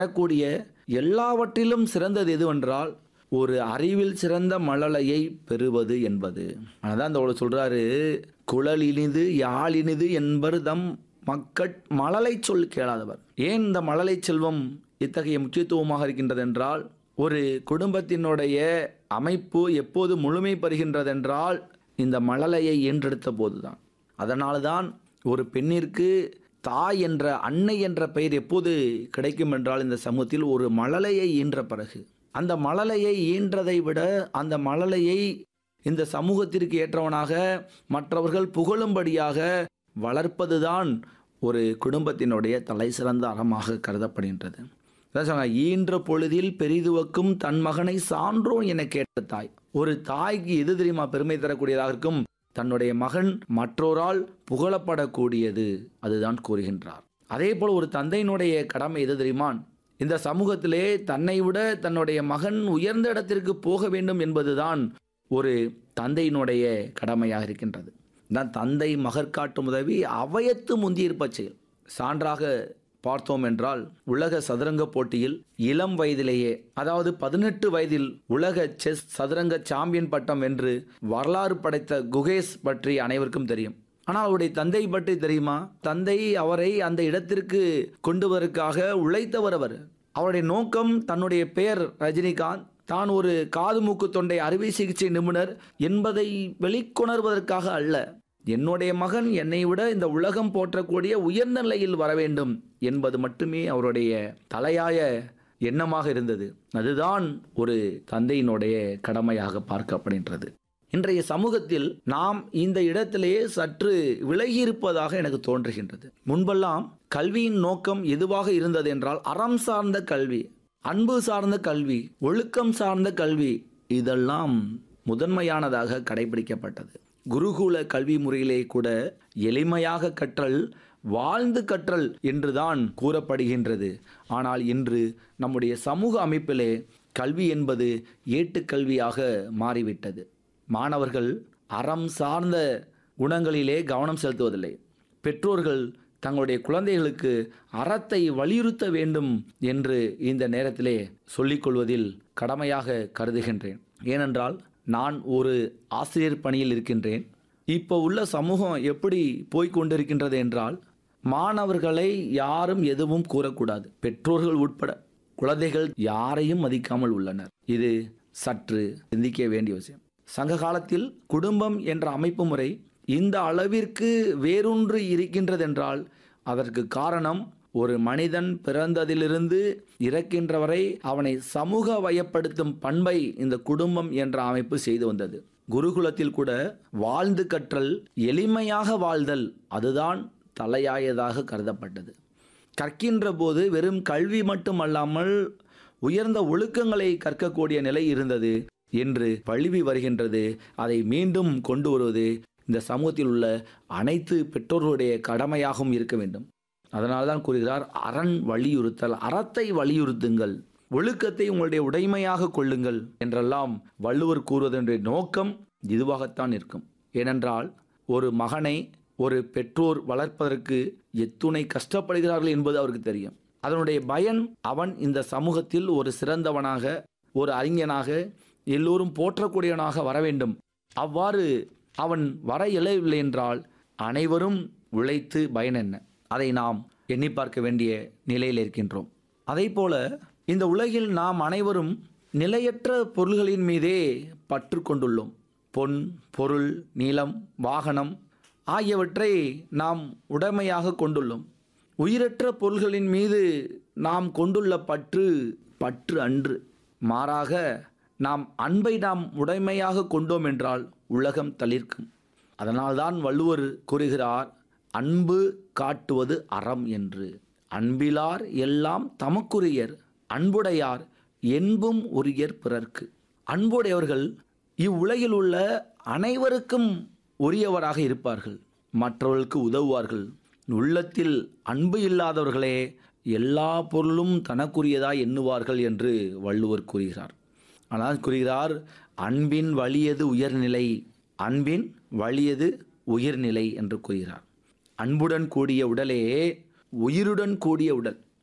வரக்கூடிய எல்லாவற்றிலும் சிறந்தது எதுவென்றால் ஒரு அறிவில் சிறந்த மழலையை பெறுவது என்பது அதான் இந்த ஒரு சொல்றாரு குழல் இனிது யாழ் இனிது என்பர் தம் மக்கட் மழலை சொல் கேளாதவர் ஏன் இந்த மழலை செல்வம் இத்தகைய முக்கியத்துவமாக இருக்கின்றது என்றால் ஒரு குடும்பத்தினுடைய அமைப்பு எப்போது முழுமை பெறுகின்றதென்றால் இந்த மழலையை ஈன்றெடுத்த போதுதான் அதனால்தான் ஒரு பெண்ணிற்கு தாய் என்ற அன்னை என்ற பெயர் எப்போது கிடைக்கும் என்றால் இந்த சமூகத்தில் ஒரு மழலையை ஈன்ற பிறகு அந்த மழலையை ஈன்றதை விட அந்த மழலையை இந்த சமூகத்திற்கு ஏற்றவனாக மற்றவர்கள் புகழும்படியாக வளர்ப்பதுதான் ஒரு குடும்பத்தினுடைய தலை சிறந்த அறமாக கருதப்படுகின்றது அதான் சொன்னாங்க, ஈன்ற பொழுதில் பெரிதுவக்கும் தன் மகனை சான்றோன் என கேட்ட தாய் ஒரு தாய்க்கு எது தெரியுமா பெருமை தரக்கூடியதாக இருக்கும் தன்னுடைய மகன் மற்றோரால் புகழப்படக்கூடியது அதுதான் கூறுகின்றார் அதே போல் ஒரு தந்தையினுடைய கடமை எது தெரியுமா இந்த சமூகத்திலே தன்னை விட தன்னுடைய மகன் உயர்ந்த இடத்திற்கு போக வேண்டும் என்பதுதான் ஒரு தந்தையினுடைய கடமையாக இருக்கின்றது தான் தந்தை மகற்காட்டும் உதவி அவையத்து முந்தியிருப்ப செயல் சான்றாக பார்த்தோம் என்றால் உலக சதுரங்க போட்டியில் இளம் வயதிலேயே அதாவது பதினெட்டு வயதில் உலக செஸ் சதுரங்க சாம்பியன் பட்டம் வென்று வரலாறு படைத்த குகேஷ் பற்றி அனைவருக்கும் தெரியும் ஆனால் அவருடைய தந்தை பற்றி தெரியுமா தந்தை அவரை அந்த இடத்திற்கு கொண்டு வருவதற்காக உழைத்தவர் அவர் அவருடைய நோக்கம் தன்னுடைய பெயர் ரஜினிகாந்த் தான் ஒரு காது மூக்கு தொண்டை அறுவை சிகிச்சை நிபுணர் என்பதை வெளிக்கொணர்வதற்காக அல்ல என்னுடைய மகன் என்னை விட இந்த உலகம் போற்றக்கூடிய உயர்ந்த நிலையில் வர வேண்டும் என்பது மட்டுமே அவருடைய தலையாய எண்ணமாக இருந்தது அதுதான் ஒரு தந்தையினுடைய கடமையாக பார்க்கப்படுகின்றது இன்றைய சமூகத்தில் நாம் இந்த இடத்திலேயே சற்று விலகி இருப்பதாக எனக்கு தோன்றுகின்றது முன்பெல்லாம் கல்வியின் நோக்கம் எதுவாக இருந்தது என்றால் அறம் சார்ந்த கல்வி அன்பு சார்ந்த கல்வி ஒழுக்கம் சார்ந்த கல்வி இதெல்லாம் முதன்மையானதாக கடைபிடிக்கப்பட்டது குருகுல கல்வி முறையிலே கூட எளிமையாக கற்றல் வாழ்ந்து கற்றல் என்றுதான் கூறப்படுகின்றது ஆனால் இன்று நம்முடைய சமூக அமைப்பிலே கல்வி என்பது ஏட்டுக்கல்வியாக மாறிவிட்டது மாணவர்கள் அறம் சார்ந்த குணங்களிலே கவனம் செலுத்துவதில்லை பெற்றோர்கள் தங்களுடைய குழந்தைகளுக்கு அறத்தை வலியுறுத்த வேண்டும் என்று இந்த நேரத்திலே சொல்லிக்கொள்வதில் கடமையாக கருதுகின்றேன் ஏனென்றால் நான் ஒரு ஆசிரியர் பணியில் இருக்கின்றேன் இப்போ உள்ள சமூகம் எப்படி போய்க் கொண்டிருக்கின்றது என்றால் மாணவர்களை யாரும் எதுவும் கூறக்கூடாது பெற்றோர்கள் உட்பட குழந்தைகள் யாரையும் மதிக்காமல் உள்ளனர் இது சற்று சிந்திக்க வேண்டிய விஷயம் சங்க காலத்தில் குடும்பம் என்ற அமைப்பு முறை இந்த அளவிற்கு வேரூன்று இருக்கின்றதென்றால் அதற்கு காரணம் ஒரு மனிதன் பிறந்ததிலிருந்து இறக்கின்ற வரை அவனை சமூக வயப்படுத்தும் பண்பை இந்த குடும்பம் என்ற அமைப்பு செய்து வந்தது குருகுலத்தில் கூட வாழ்ந்து கற்றல் எளிமையாக வாழ்தல் அதுதான் தலையாயதாக கருதப்பட்டது கற்கின்ற போது வெறும் கல்வி மட்டுமல்லாமல் உயர்ந்த ஒழுக்கங்களை கற்கக்கூடிய நிலை இருந்தது என்று வழுவி வருகின்றது அதை மீண்டும் கொண்டு வருவது இந்த சமூகத்தில் உள்ள அனைத்து பெற்றோர்களுடைய கடமையாகவும் இருக்க வேண்டும் அதனால்தான் கூறுகிறார் அரண் வலியுறுத்தல் அறத்தை வலியுறுத்துங்கள் ஒழுக்கத்தை உங்களுடைய உடைமையாக கொள்ளுங்கள் என்றெல்லாம் வள்ளுவர் கூறுவதனுடைய நோக்கம் இதுவாகத்தான் இருக்கும் ஏனென்றால் ஒரு மகனை ஒரு பெற்றோர் வளர்ப்பதற்கு எத்துணை கஷ்டப்படுகிறார்கள் என்பது அவருக்கு தெரியும் அதனுடைய பயன் அவன் இந்த சமூகத்தில் ஒரு சிறந்தவனாக ஒரு அறிஞனாக எல்லோரும் போற்றக்கூடியவனாக வர வேண்டும் அவ்வாறு அவன் வர இயலவில்லை என்றால் அனைவரும் உழைத்து பயன் என்ன அதை நாம் எண்ணி பார்க்க வேண்டிய நிலையில் இருக்கின்றோம் அதே போல இந்த உலகில் நாம் அனைவரும் நிலையற்ற பொருள்களின் மீதே பற்று கொண்டுள்ளோம் பொன் பொருள் நிலம் வாகனம் ஆகியவற்றை நாம் உடைமையாக கொண்டுள்ளோம் உயிரற்ற பொருள்களின் மீது நாம் கொண்டுள்ள பற்று பற்று அன்று மாறாக நாம் அன்பை நாம் உடைமையாக கொண்டோம் என்றால் உலகம் தளிர்க்கும் அதனால்தான் வள்ளுவர் கூறுகிறார் அன்பு காட்டுவது அறம் என்று அன்பிலார் எல்லாம் தமக்குரியர் அன்புடையார் என்பும் உரியர் பிறர்க்கு அன்புடையவர்கள் இவ்வுலகில் உள்ள அனைவருக்கும் உரியவராக இருப்பார்கள் மற்றவர்களுக்கு உதவுவார்கள் உள்ளத்தில் அன்பு இல்லாதவர்களே எல்லா பொருளும் தனக்குரியதாய் எண்ணுவார்கள் என்று வள்ளுவர் கூறுகிறார் ஆனால் கூறுகிறார் அன்பின் வலியது உயர்நிலை அன்பின் வலியது உயிர்நிலை என்று கூறுகிறார் அன்புடன் கூடிய உடலே உயிருடன் கூடிய உடல்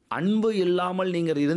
அன்பு இல்லாமல் நீங்கள்